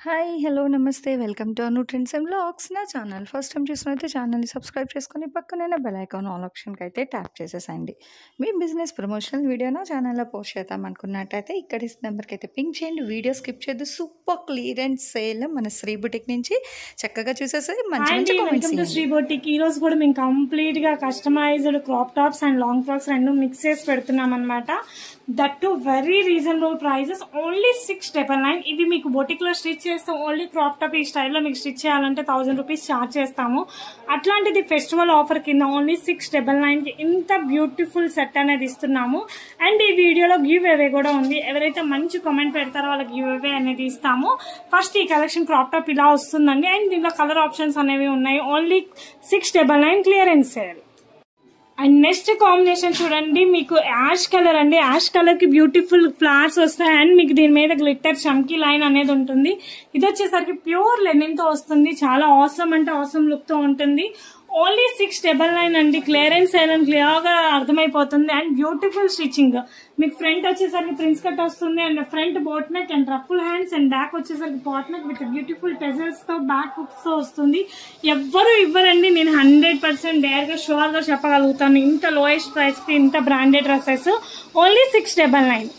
hi hello నమస్తే welcome to Anu trends and blogs నా channel first time చూసినైతే ఛానల్ని సబ్స్క్రైబ్ చేసుకొని పక్కనే బెల్ ఐకాన్ ఆల్ ఆప్షన్కి అయితే ట్యాప్ చేసేసండి మీ బిజినెస్ ప్రమోషనల్ వీడియో నా ఛానల్లో పోస్ట్ చేద్దాం అనుకున్నట్టయితే ఇక్కడ ఇస్తున్న నెంబర్కి అయితే పింక్ చేయండి వీడియో స్కిప్ చేయొద్దు సూపర్ క్లియరెన్స్ సేల్ మన శ్రీ బుటిక్ నుంచి చక్కగా చూసేసి మంచి హాయ్ మంచి అండి comments welcome to Sri boutique ఈ రోజు కూడా మేము కంప్లీట్ గా customized crop tops and long frocks రెండు మిక్స్ చేసి పెడుతున్నాం అనమాట that too very reasonable prices only six double nine ఇవి మీకు బొటిక్ లో స్టిచ్ చేస్తాం ఓన్లీ క్రాప్ టాప్ ఈ స్టైల్లో మీకు స్టిచ్ చేయాలంటే థౌసండ్ రూపీస్ చార్జ్ చేస్తాము అట్లాంటిది ఫెస్టివల్ ఆఫర్ కింద ఓన్లీ సిక్స్ డబల్ నైన్ కి ఇంత బ్యూటిఫుల్ సెట్ అనేది ఇస్తున్నాము అండ్ ఈ వీడియోలో గివ్ అవే కూడా ఉంది ఎవరైతే మంచి కామెంట్ పెడతారో వాళ్ళకి గివ్ అవే అనేది ఇస్తాము ఫస్ట్ ఈ కలెక్షన్ క్రాప్ టాప్ ఇలా వస్తుందండి అండ్ దీనిలో కలర్ ఆప్షన్స్ అనేవి ఉన్నాయి only six double nine clearance sale and next combination చూడండి మీకు యాష్ కలర్ అండి యాష్ కలర్ కి బ్యూటిఫుల్ ఫ్లవర్స్ వస్తాయి అండ్ మీకు దీని మీద గ్లిట్టర్ చమ్కీ లైన్ అనేది ఉంటుంది ఇది వచ్చేసరికి ప్యూర్ లెనిన్ తో వస్తుంది చాలా అవసరం అంటే అవసరం లుక్ తో ఉంటుంది ఓన్లీ సిక్స్ డబల్ నైన్ అండి క్లియరెన్స్ అని క్లియర్ గా అర్థమైపోతుంది అండ్ బ్యూటిఫుల్ స్టిచ్చింగ్ మీకు ఫ్రంట్ వచ్చేసరికి ప్రిన్స్ కట్ వస్తుంది and front boat neck and ruffle hands and back వచ్చేసరికి boat neck with beautiful tassels తో బ్యాక్ హుక్స్ తో వస్తుంది ఎవ్వరు ఇవ్వరండి నేను హండ్రెడ్ పర్సెంట్ డేర్ గా షూర్ గా చెప్పగలుగుతాను ఇంత లోయెస్ట్ ప్రైస్ కి ఇంత branded dresses only six double nine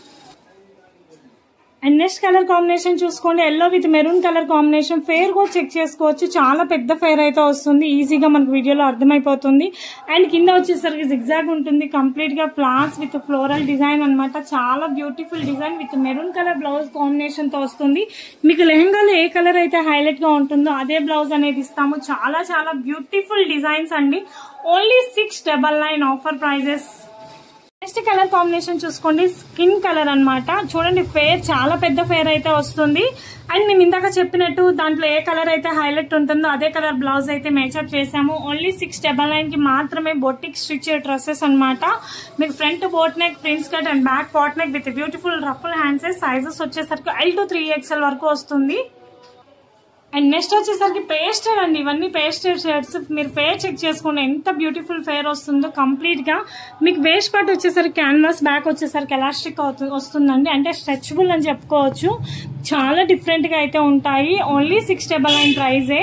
and next colour combination చూసుకోండి yellow with maroon colour combination flare కూడా చెక్ చేసుకోవచ్చు చాలా పెద్ద ఫేర్ అయితే వస్తుంది ఈజీగా మనకు వీడియోలో అర్థమైపోతుంది అండ్ కింద వచ్చేసరికి జిగ్జాగ్ ఉంటుంది కంప్లీట్ గా ఫ్లాస్ విత్ ఫ్లోరల్ డిజైన్ అన్నమాట చాలా beautiful design with maroon colour blouse combination తో వస్తుంది మీకు లెహంగాలో ఏ కలర్ అయితే హైలైట్ గా ఉంటుందో అదే బ్లౌజ్ అనేది ఇస్తాము చాలా చాలా బ్యూటిఫుల్ డిజైన్స్ అండి only six double nine offer prices next colour combination చూసుకోండి స్కిన్ కలర్ అన్నమాట చూడండి ఫేర్ చాలా పెద్ద ఫేర్ అయితే వస్తుంది అండ్ మేము ఇందాక చెప్పినట్టు దాంట్లో ఏ కలర్ అయితే హైలైట్ ఉంటుందో అదే కలర్ బ్లౌజ్ అయితే మేకప్ చేసాము ఓన్లీ సిక్స్ డబల్ నైన్ కి మాత్రమే బొట్టిక్ స్టిచ్ డ్రెస్సెస్ అన్నమాట మీకు front boat neck prince cut and back pot neck with beautiful ruffle hands sizes వచ్చేసరికి ఎల్ టు త్రీ ఎక్స్ఎల్ వరకు వస్తుంది అండ్ నెక్స్ట్ వచ్చేసరికి పేస్టర్ అండి ఇవన్నీ పేస్టర్ షర్ట్స్ మీరు ఫేర్ చెక్ చేసుకోండి ఎంత బ్యూటిఫుల్ ఫేర్ వస్తుందో కంప్లీట్ గా మీకు వేస్ట్ పార్ట్ వచ్చేసరికి క్యాన్వాస్ బ్యాక్ వచ్చేసరికి ఎలాస్టిక్ వస్తుందండి అంటే స్ట్రెచబుల్ అని చెప్పుకోవచ్చు చాలా డిఫరెంట్ గా అయితే ఉంటాయి ఓన్లీ సిక్స్ డబల్ నైన్ ప్రైజే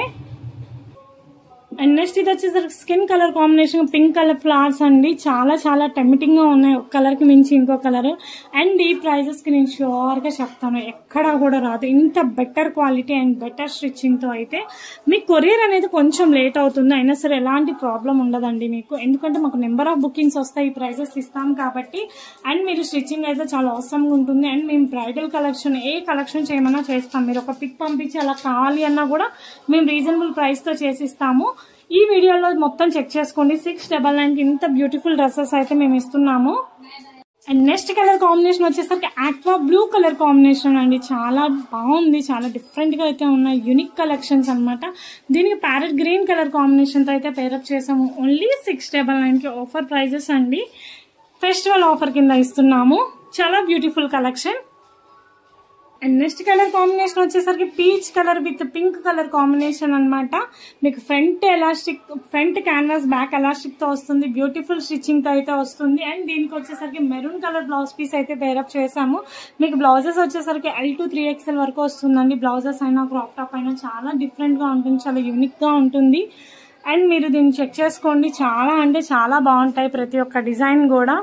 అండ్ నెక్స్ట్ ఇది వచ్చేసరికి skin colour combination pink colour flowers అండి చాలా చాలా టెమిటింగ్ గా ఉన్నాయి ఒక కలర్ కి మించి ఇంకో కలర్ అండ్ ఈ ప్రైజెస్ కి నేను షూర్ గా చెప్తాను ఎక్కడా కూడా రాదు ఇంత better quality and better stitching తో అయితే మీకు కొరియర్ అనేది కొంచెం లేట్ అవుతుంది అయినా సరే ఎలాంటి ప్రాబ్లం ఉండదండి మీకు ఎందుకంటే మాకు నెంబర్ ఆఫ్ బుకింగ్స్ వస్తాయి ఈ ప్రైజెస్ ఇస్తాం కాబట్టి అండ్ మీరు స్టిచ్చింగ్ అయితే చాలా అవసరంగా ఉంటుంది అండ్ మేము బ్రైడల్ కలెక్షన్ ఏ కలెక్షన్ చేయమన్నా చేస్తాం మీరు ఒక పిక్ పంపించి అలా కావాలి అన్నా కూడా మేము రీజనబుల్ ప్రైస్ తో చేసిస్తాము ఈ వీడియోలో మొత్తం చెక్ చేసుకోండి సిక్స్ డబల్ నైన్ కి ఇంత బ్యూటిఫుల్ డ్రెస్సెస్ అయితే మేము ఇస్తున్నాము అండ్ నెక్స్ట్ కలర్ కాంబినేషన్ వచ్చేసరికి ఆక్వా బ్లూ కలర్ కాంబినేషన్ అండి చాలా బాగుంది చాలా డిఫరెంట్ గా అయితే ఉన్నాయి యూనిక్ కలెక్షన్స్ అన్నమాట దీనికి ప్యారెట్ గ్రీన్ కలర్ కాంబినేషన్ తో అయితే పేరప్ చేసాము ఓన్లీ సిక్స్ డబల్ నైన్ కి ఆఫర్ ప్రైజెస్ అండి ఫెస్టివల్ ఆఫర్ కింద ఇస్తున్నాము చాలా beautiful collection and next colour combination వచ్చేసరికి peach colour with pink colour combination అన్నమాట మీకు front elastic front canvas back elastic తో వస్తుంది బ్యూటిఫుల్ స్టిచ్చింగ్ తో అయితే వస్తుంది అండ్ దీనికి వచ్చేసరికి మెరూన్ కలర్ బ్లౌజ్ పీస్ అయితే పేరప్ చేసాము మీకు బ్లౌజెస్ వచ్చేసరికి ఎల్ టు త్రీ ఎక్స్ఎల్ వరకు వస్తుందండి బ్లౌజెస్ అయినా క్రాప్ టాప్ అయినా చాలా డిఫరెంట్ గా ఉంటుంది చాలా యూనిక్ గా ఉంటుంది అండ్ మీరు దీన్ని చెక్ చేసుకోండి చాలా అంటే చాలా బాగుంటాయి ప్రతి ఒక్క డిజైన్ కూడా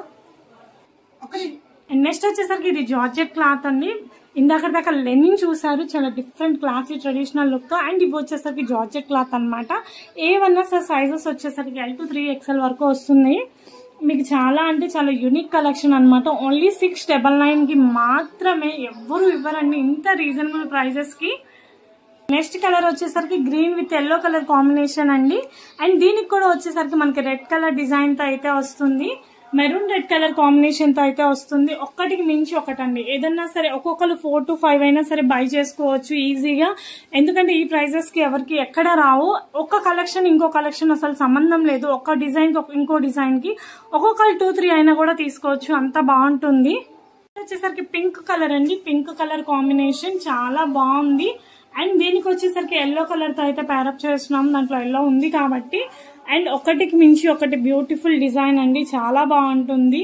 అండ్ నెక్స్ట్ వచ్చేసరికి ఇది జార్జెట్ క్లాత్ అండి ఇందాక దాకా లెనిన్ చూసారు చాలా డిఫరెంట్ క్లాసీ ట్రెడిషనల్ లుక్ తో అండ్ ఇవి వచ్చేసరికి జార్జెట్ క్లాత్ అనమాట ఏవన్నా సార్ సైజెస్ వచ్చేసరికి ఎల్ టు త్రీ ఎక్స్ఎల్ వరకు వస్తున్నాయి మీకు చాలా అంటే చాలా యూనిక్ కలెక్షన్ అనమాట ఓన్లీ సిక్స్ డబల్ నైన్ కి మాత్రమే ఎవ్వరు ఇవ్వరండి ఇంత రీజనబుల్ ప్రైజెస్ కి నెక్స్ట్ కలర్ వచ్చేసరికి green with yellow colour combination అండి అండ్ దీనికి కూడా వచ్చేసరికి మనకి రెడ్ కలర్ డిజైన్ తో అయితే వస్తుంది మెరూన్ రెడ్ కలర్ కాంబినేషన్ తో అయితే వస్తుంది ఒక్కటికి మించి ఒకటండి ఏదన్నా సరే ఒక్కొక్కరు ఫోర్ టు ఫైవ్ అయినా సరే బై చేసుకోవచ్చు ఈజీగా ఎందుకంటే ఈ ప్రైజెస్ కి ఎవరికి ఎక్కడ రావు ఒక్క కలెక్షన్ ఇంకో కలెక్షన్ అసలు సంబంధం లేదు ఒక్క డిజైన్ కి ఇంకో డిజైన్ కి ఒక్కొక్కరు టూ త్రీ అయినా కూడా తీసుకోవచ్చు అంత బాగుంటుంది వచ్చేసరికి పింక్ కలర్ అండి పింక్ కలర్ కాంబినేషన్ చాలా బాగుంది అండ్ దీనికి వచ్చేసరికి ఎల్లో కలర్ తో అయితే ప్యారప్ చేస్తున్నాం దాంట్లో ఎల్లో ఉంది కాబట్టి అండ్ ఒకటికి మించి ఒకటి బ్యూటిఫుల్ డిజైన్ అండి చాలా బాగుంటుంది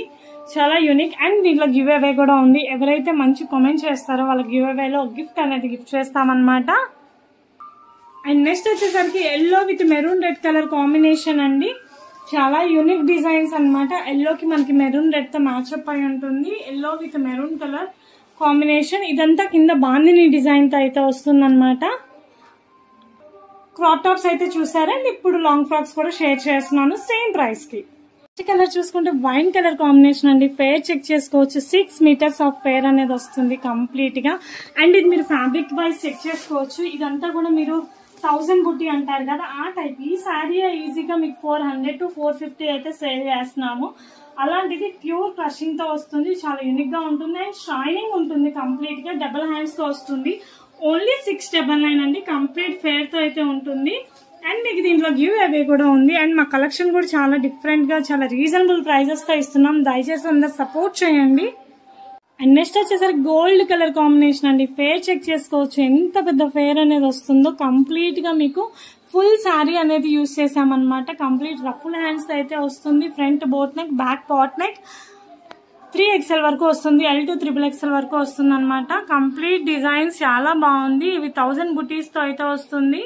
చాలా యూనిక్ అండ్ దీంట్లో గివ్ అవే కూడా ఉంది ఎవరైతే మంచి కామెంట్ చేస్తారో వాళ్ళకి గివ్ అవేలో గిఫ్ట్ అనేది గిఫ్ట్ చేస్తామన్నమాట అండ్ నెక్స్ట్ వచ్చేసరికి yellow with maroon red colour combination అండి చాలా యూనిక్ డిజైన్స్ అనమాట ఎల్లోకి మనకి మెరూన్ రెడ్ తో మ్యాచ్అప్ అయి ఉంటుంది yellow with maroon colour combination ఇదంతా కింద బాందిని డిజైన్ తో అయితే వస్తుందన్నమాట క్రాప్ టాప్స్ అయితే చూసారా అండ్ ఇప్పుడు లాంగ్ ఫ్రాక్స్ కూడా షేర్ చేస్తున్నాను సేమ్ ప్రైస్ కి కలర్ చూసుకుంటే వైన్ కలర్ కాంబినేషన్ అండి ఫేర్ చెక్ చేసుకోవచ్చు సిక్స్ మీటర్స్ ఆఫ్ ఫేర్ అనేది వస్తుంది కంప్లీట్ గా అండ్ ఇది మీరు ఫ్యాబ్రిక్ వైజ్ చెక్ చేసుకోవచ్చు ఇదంతా కూడా మీరు థౌసండ్ బుట్టి అంటారు కదా ఆ టైప్ ఈ శారీ ఈజీగా మీకు four hundred to four fifty అయితే సేల్ చేస్తున్నాము అలాంటిది ప్యూర్ క్రషింగ్ తో వస్తుంది చాలా యూనిక్ గా ఉంటుంది అండ్ షైనింగ్ ఉంటుంది కంప్లీట్ గా డబుల్ హ్యాండ్స్ తో వస్తుంది ఓన్లీ సిక్స్ డబల్ నైన్ అండి కంప్లీట్ ఫేర్ తో అయితే ఉంటుంది అండ్ మీకు దీంట్లో గివ్ అవే కూడా ఉంది అండ్ మా కలెక్షన్ కూడా చాలా డిఫరెంట్ గా చాలా రీజనబుల్ ప్రైజెస్ తో ఇస్తున్నాం దయచేసి అందరు సపోర్ట్ చేయండి అండ్ నెక్స్ట్ వచ్చేసరికి గోల్డ్ కలర్ కాంబినేషన్ అండి ఫేర్ చెక్ చేసుకోవచ్చు ఎంత పెద్ద ఫేర్ అనేది వస్తుందో కంప్లీట్ గా మీకు ఫుల్ శారీ అనేది యూస్ చేసామన్నమాట కంప్లీట్ రఫుల్ హ్యాండ్స్ అయితే వస్తుంది front boat neck back pot neck three XL వరకు వస్తుంది ఎల్ టు త్రిబుల్ ఎక్స్ఎల్ వరకు వస్తుంది అనమాట కంప్లీట్ డిజైన్స్ చాలా బాగుంది ఇవి థౌజండ్ బుటీస్ తో అయితే వస్తుంది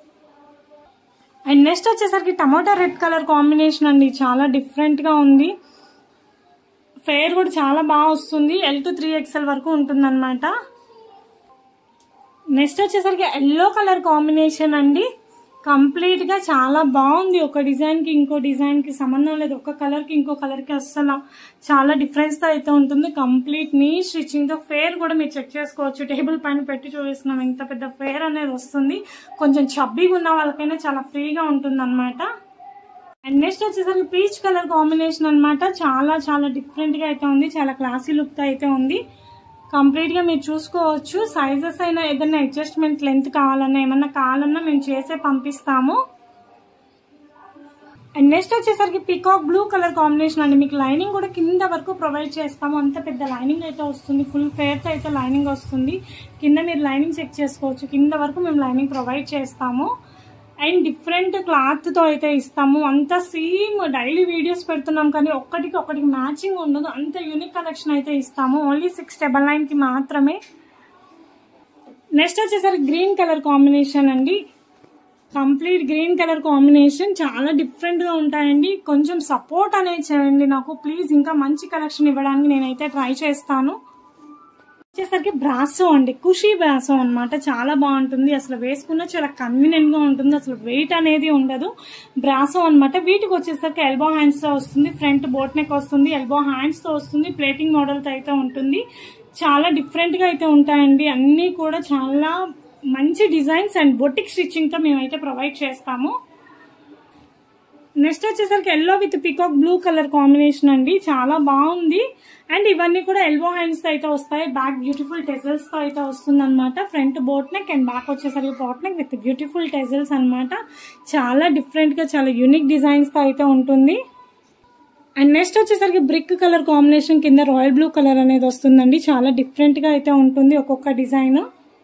అండ్ నెక్స్ట్ వచ్చేసరికి టమాటా రెడ్ కలర్ కాంబినేషన్ అండి చాలా డిఫరెంట్ గా ఉంది ఫేర్ కూడా చాలా బాగా వస్తుంది ఎల్ టు త్రీ ఎక్స్ఎల్ వరకు ఉంటుంది అనమాట నెక్స్ట్ వచ్చేసరికి ఎల్లో కలర్ కాంబినేషన్ అండి కంప్లీట్ గా చాలా బాగుంది ఒక డిజైన్ కి ఇంకో డిజైన్ కి సంబంధం లేదు ఒక కలర్ కి ఇంకో కలర్ కి అస్సలు చాలా డిఫరెన్స్ తో అయితే ఉంటుంది కంప్లీట్ నీ స్టిచ్చింగ్ తో ఫేర్ కూడా మీరు చెక్ చేసుకోవచ్చు టేబుల్ పైన పెట్టి చూపిస్తున్నాం ఇంత పెద్ద ఫేర్ అనేది వస్తుంది కొంచెం చబ్బీగా ఉన్న వాళ్ళకైనా చాలా ఫ్రీగా ఉంటుంది అనమాట అండ్ నెక్స్ట్ వచ్చేసరికి పీచ్ కలర్ కాంబినేషన్ అన్నమాట చాలా చాలా డిఫరెంట్ గా అయితే ఉంది చాలా క్లాసీ లుక్ తో అయితే ఉంది కంప్లీట్ గా మీరు చూసుకోవచ్చు సైజెస్ అయినా ఏదైనా అడ్జస్ట్మెంట్ లెంత్ కావాలన్నా ఏమన్నా కావాలన్నా మేము చేసే పంపిస్తాము అండ్ నెక్స్ట్ వచ్చేసరికి పికాక్ బ్లూ కలర్ కాంబినేషన్ అండి మీకు లైనింగ్ కూడా కింద వరకు ప్రొవైడ్ చేస్తాము అంత పెద్ద లైనింగ్ అయితే వస్తుంది ఫుల్ ఫేర్ తో అయితే లైనింగ్ వస్తుంది కింద మీరు లైనింగ్ చెక్ చేసుకోవచ్చు కింద వరకు మేము లైనింగ్ ప్రొవైడ్ చేస్తాము అండ్ డిఫరెంట్ క్లాత్ తో అయితే ఇస్తాము అంత సేమ్ డైలీ వీడియోస్ పెడుతున్నాం కానీ ఒక్కటికి ఒకటికి మ్యాచింగ్ ఉండదు అంత యూనిక్ కలెక్షన్ అయితే ఇస్తాము ఓన్లీ సిక్స్ డబల్ నైన్ కి మాత్రమే నెక్స్ట్ వచ్చేసరికి గ్రీన్ కలర్ కాంబినేషన్ అండి కంప్లీట్ గ్రీన్ కలర్ కాంబినేషన్ చాలా డిఫరెంట్ గా ఉంటాయండి కొంచెం సపోర్ట్ అనేది చేయండి నాకు ప్లీజ్ ఇంకా మంచి కలెక్షన్ ఇవ్వడానికి నేనైతే ట్రై చేస్తాను వచ్చేసరికి బ్రాసో అండి ఖుషీ బ్రాసో అన్నమాట చాలా బాగుంటుంది అసలు వేసుకున్న చాలా కన్వీనియంట్ గా ఉంటుంది అసలు వెయిట్ అనేది ఉండదు బ్రాసో అన్నమాట వీటికి వచ్చేసరికి ఎల్బో హ్యాండ్స్ తో వస్తుంది ఫ్రంట్ బోట్ నెక్ వస్తుంది ఎల్బో హ్యాండ్స్ తో వస్తుంది ప్లేటింగ్ మోడల్ తో అయితే ఉంటుంది చాలా డిఫరెంట్ గా అయితే ఉంటాయండి అన్ని కూడా చాలా మంచి డిజైన్స్ అండ్ బొటిక్ స్టిచ్చింగ్ తో మేమైతే ప్రొవైడ్ చేస్తాము నెక్స్ట్ వచ్చేసరికి yellow with peacock blue colour combination అండి చాలా బాగుంది అండ్ ఇవన్నీ కూడా ఎల్బో హ్యాండ్స్ తో అయితే వస్తాయి బ్యాక్ బ్యూటిఫుల్ టెజల్స్ తో అయితే వస్తుంది అనమాట front boat neck and back వచ్చేసరికి boat neck with beautiful tassels అన్నమాట చాలా డిఫరెంట్ గా చాలా యూనిక్ డిజైన్స్ తో అయితే ఉంటుంది అండ్ నెక్స్ట్ వచ్చేసరికి బ్రిక్ కలర్ కాంబినేషన్ కింద రాయల్ బ్లూ కలర్ అనేది వస్తుందండి చాలా డిఫరెంట్ గా అయితే ఉంటుంది ఒక్కొక్క డిజైన్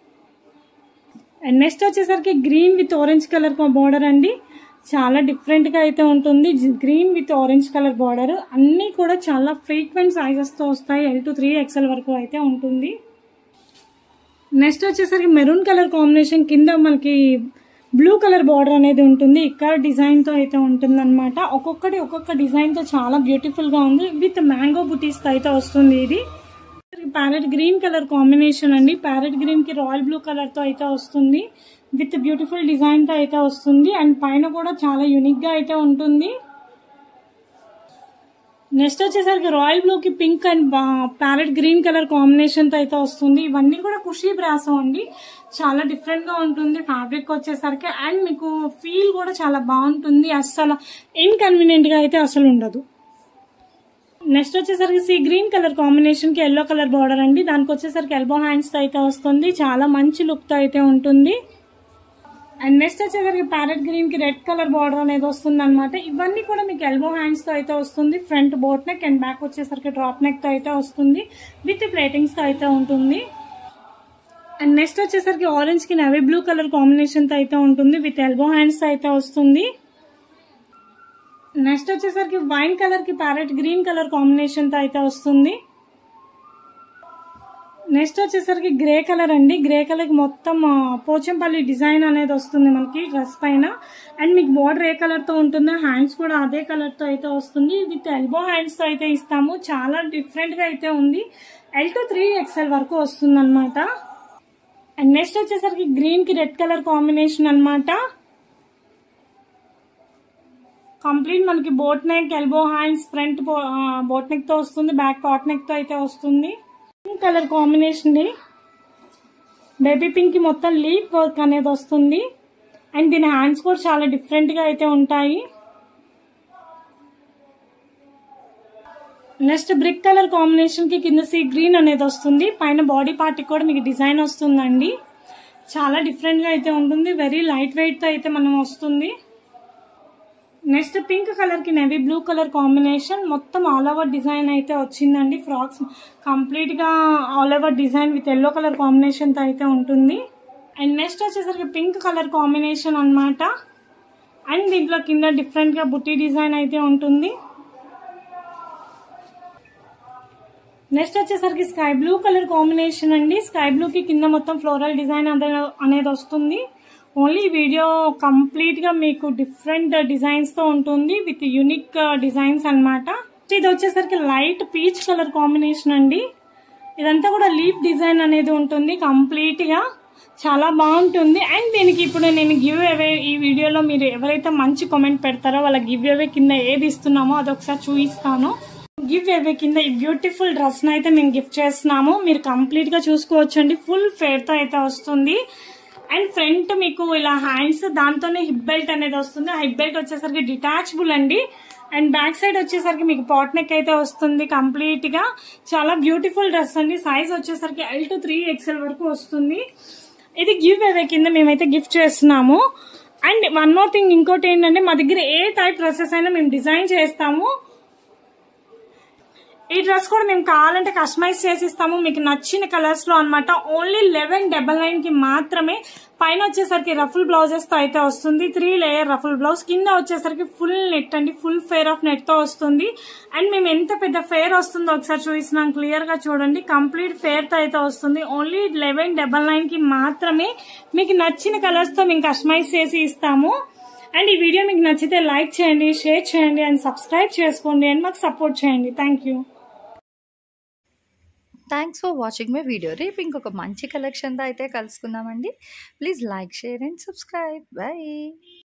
అండ్ నెక్స్ట్ వచ్చేసరికి green with orange colour border అండి చాలా డిఫరెంట్ గా అయితే ఉంటుంది green with orange colour border అన్ని కూడా చాలా ఫ్రీక్వెంట్ సైజెస్ తో వస్తాయి ఎల్ టు త్రీ ఎక్స్ఎల్ వరకు అయితే ఉంటుంది నెక్స్ట్ వచ్చేసరికి మెరూన్ కలర్ కాంబినేషన్ కింద మనకి బ్లూ కలర్ బార్డర్ అనేది ఉంటుంది ఇక్కడ డిజైన్ తో అయితే ఉంటుంది అనమాట ఒక్కొక్కటి ఒక్కొక్క డిజైన్ తో చాలా బ్యూటిఫుల్ గా ఉంది విత్ మ్యాంగో బుటీస్ తో అయితే వస్తుంది ఇది ప్యారెట్ గ్రీన్ కలర్ కాంబినేషన్ అండి ప్యారెట్ గ్రీన్ కి రాయల్ బ్లూ కలర్ తో అయితే వస్తుంది విత్ బ్యూటిఫుల్ డిజైన్ తో అయితే వస్తుంది అండ్ పైన కూడా చాలా యూనిక్ గా అయితే ఉంటుంది నెక్స్ట్ వచ్చేసరికి రాయల్ బ్లూ కి pink and parrot green colour combination తో అయితే వస్తుంది ఇవన్నీ కూడా ఖుషీ బ్రాసో అండి చాలా డిఫరెంట్ గా ఉంటుంది ఫ్యాబ్రిక్ వచ్చేసరికి అండ్ మీకు ఫీల్ కూడా చాలా బాగుంటుంది అస్సలు ఇన్కన్వీనియంట్ గా అయితే అసలు ఉండదు నెక్స్ట్ వచ్చేసరికి సీ గ్రీన్ కలర్ కాంబినేషన్ కి ఎల్లో కలర్ బార్డర్ అండి దానికి వచ్చేసరికి ఎల్బో హ్యాండ్స్ తో అయితే వస్తుంది చాలా మంచి లుక్ తో అయితే ఉంటుంది అండ్ నెక్స్ట్ వచ్చేసరికి ప్యారెట్ గ్రీన్ కి రెడ్ కలర్ బార్డర్ అనేది వస్తుంది అనమాట ఇవన్నీ కూడా మీకు ఎల్బో హ్యాండ్స్ తో అయితే వస్తుంది front boat neck and back వచ్చేసరికి డ్రాప్ నెక్ తో అయితే వస్తుంది విత్ ప్లేటింగ్స్ తో అయితే ఉంటుంది అండ్ నెక్స్ట్ వచ్చేసరికి ఆరెంజ్ కి నవీ బ్లూ కలర్ కాంబినేషన్ తో అయితే ఉంటుంది విత్ ఎల్బో హ్యాండ్స్ తో అయితే వస్తుంది నెక్స్ట్ వచ్చేసరికి వైన్ కలర్ కి ప్యారెట్ గ్రీన్ కలర్ కాంబినేషన్ తో అయితే వస్తుంది నెక్స్ట్ వచ్చేసరికి గ్రే కలర్ అండి గ్రే కలర్ కి మొత్తం ఆ, పోచంపల్లి డిజైన్ అనేది వస్తుంది మనకి డ్రెస్ పైన అండ్ మీకు బోర్డర్ ఏ కలర్ తో ఉంటుంది హ్యాండ్స్ కూడా అదే కలర్ తో అయితే వస్తుంది విత్ ఎల్బో హ్యాండ్స్ తో అయితే ఇస్తాము చాలా డిఫరెంట్ గా అయితే ఉంది ఎల్ టు త్రీ ఎక్స్ఎల్ వరకు వస్తుంది అనమాట అండ్ నెక్స్ట్ వచ్చేసరికి గ్రీన్ కి రెడ్ కలర్ కాంబినేషన్ అన్నమాట కంప్లీట్ మనకి boat neck elbow hands front boat neck తో వస్తుంది బ్యాక్ పాట్ నెక్ తో అయితే వస్తుంది pink colour combination baby pink కి మొత్తం లీఫ్ వర్క్ అనేది వస్తుంది అండ్ దీని హ్యాండ్స్ కూడా చాలా డిఫరెంట్ గా అయితే ఉంటాయి నెక్స్ట్ బ్రిక్ కలర్ కాంబినేషన్ కి కింద సీ గ్రీన్ అనేది వస్తుంది పైన బాడీ పార్ట్ కూడా మీకు డిజైన్ వస్తుందండి చాలా డిఫరెంట్ గా అయితే ఉంటుంది వెరీ లైట్ వెయిట్ తో అయితే మనం వస్తుంది నెక్స్ట్ పింక్ కలర్ కి నెవీ బ్లూ కలర్ కాంబినేషన్ మొత్తం ఆల్ ఓవర్ డిజైన్ అయితే వచ్చిందండి ఫ్రాక్స్ కంప్లీట్ గా all over design with yellow colour combination తో అయితే ఉంటుంది అండ్ నెక్స్ట్ వచ్చేసరికి పింక్ కలర్ కాంబినేషన్ అన్నమాట అండ్ దీంట్లో కింద డిఫరెంట్ గా బుట్టి డిజైన్ అయితే ఉంటుంది నెక్స్ట్ వచ్చేసరికి స్కై బ్లూ కలర్ కాంబినేషన్ అండి స్కై బ్లూ కి కింద మొత్తం ఫ్లోరల్ డిజైన్ అదే- అనేది వస్తుంది ఓన్లీ వీడియో కంప్లీట్ గా మీకు డిఫరెంట్ డిజైన్స్ తో ఉంటుంది విత్ యూనిక్ డిజైన్స్ అన్నమాట ఇది వచ్చేసరికి లైట్ పీచ్ కలర్ కాంబినేషన్ అండి ఇదంతా కూడా లీఫ్ డిజైన్ అనేది ఉంటుంది కంప్లీట్ గా చాలా బాగుంటుంది అండ్ దీనికి ఇప్పుడు నేను గివ్ అవే ఈ వీడియోలో మీరు ఎవరైతే మంచి కామెంట్ పెడతారో వాళ్ళ గివ్ అవే కింద ఏది ఇస్తున్నామో అది ఒకసారి చూపిస్తాను గివ్ అవే కింద ఈ బ్యూటిఫుల్ డ్రెస్ అయితే మేము గిఫ్ట్ చేస్తున్నాము మీరు కంప్లీట్ గా చూసుకోవచ్చు అండి ఫుల్ ఫేర్ తో అయితే వస్తుంది అండ్ ఫ్రంట్ మీకు ఇలా హ్యాండ్స్ దాంతోనే హిప్ బెల్ట్ అనేది వస్తుంది ఆ హిప్ బెల్ట్ వచ్చేసరికి డిటాచబుల్ అండి అండ్ బ్యాక్ సైడ్ వచ్చేసరికి మీకు పాట్ నెక్ అయితే వస్తుంది కంప్లీట్ గా చాలా బ్యూటిఫుల్ డ్రెస్ అండి సైజ్ వచ్చేసరికి ఎల్ టు త్రీ ఎక్స్ఎల్ వరకు వస్తుంది ఇది గివ్ అవే కింద మేమైతే గిఫ్ట్ చేస్తున్నాము అండ్ వన్ మోర్ థింగ్ ఇంకోటి ఏంటంటే మా దగ్గర ఏ టైప్ డ్రెస్సెస్ అయినా మేము డిజైన్ చేస్తాము ఈ డ్రెస్ కూడా మేము కావాలంటే కస్టమైజ్ చేసి ఇస్తాము మీకు నచ్చిన కలర్స్ లో అన్నమాట ఓన్లీ లెవెన్ డబల్ నైన్ కి మాత్రమే పైన వచ్చేసరికి రఫుల్ బ్లౌజెస్ తో అయితే వస్తుంది త్రీ లేయర్ రఫుల్ బ్లౌజ్ కింద వచ్చేసరికి ఫుల్ నెట్ అండి ఫుల్ ఫేర్ ఆఫ్ నెట్ తో వస్తుంది అండ్ మేము ఎంత పెద్ద ఫేర్ వస్తుందో ఒకసారి చూపిస్తున్నాం క్లియర్ గా చూడండి కంప్లీట్ ఫేర్ తో అయితే వస్తుంది ఓన్లీ లెవెన్ డబల్ నైన్ కి మాత్రమే మీకు నచ్చిన కలర్స్ తో మేము కస్టమైజ్ చేసి ఇస్తాము అండ్ ఈ వీడియో మీకు నచ్చితే లైక్ చేయండి షేర్ చేయండి అండ్ సబ్స్క్రైబ్ చేసుకోండి అండ్ మాకు సపోర్ట్ చేయండి thank you thanks for watching my video రేపు ఇంకొక మంచి కలెక్షన్తో అయితే కలుసుకుందామండి please like share and subscribe by